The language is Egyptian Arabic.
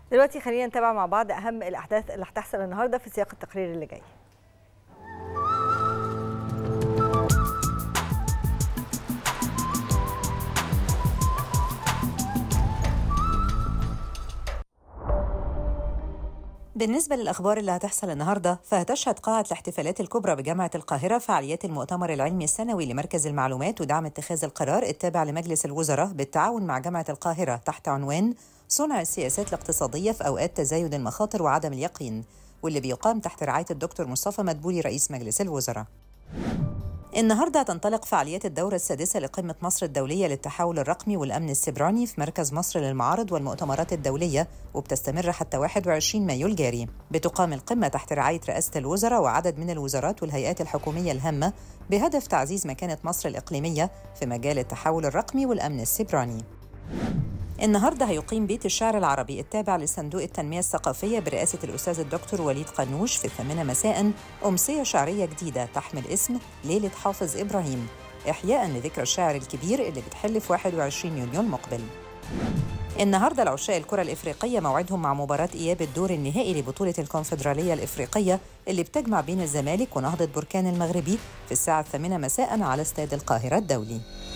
دلوقتي خلينا نتابع مع بعض اهم الاحداث اللي هتحصل النهارده في سياق التقرير اللي جاي بالنسبة للأخبار اللي هتحصل النهاردة فهتشهد قاعة الاحتفالات الكبرى بجامعة القاهرة فعاليات المؤتمر العلمي السنوي لمركز المعلومات ودعم اتخاذ القرار التابع لمجلس الوزراء بالتعاون مع جامعة القاهرة تحت عنوان صنع السياسات الاقتصادية في أوقات تزايد المخاطر وعدم اليقين واللي بيقام تحت رعاية الدكتور مصطفى مدبولي رئيس مجلس الوزراء النهارده تنطلق فعاليات الدورة السادسة لقمة مصر الدولية للتحول الرقمي والأمن السيبراني في مركز مصر للمعارض والمؤتمرات الدولية وبتستمر حتى 21 مايو الجاري. بتقام القمة تحت رعاية رئاسة الوزراء وعدد من الوزارات والهيئات الحكومية الهامة بهدف تعزيز مكانة مصر الإقليمية في مجال التحول الرقمي والأمن السيبراني. النهارده هيقيم بيت الشعر العربي التابع لصندوق التنميه الثقافيه برئاسه الاستاذ الدكتور وليد قنوش في الثامنه مساء امسيه شعريه جديده تحمل اسم ليله حافظ ابراهيم احياء لذكرى الشاعر الكبير اللي بتحل في 21 يونيو المقبل. النهارده العشاء الكره الافريقيه موعدهم مع مباراه اياب الدور النهائي لبطوله الكونفدراليه الافريقيه اللي بتجمع بين الزمالك ونهضه بركان المغربي في الساعه الثامنه مساء على استاد القاهره الدولي.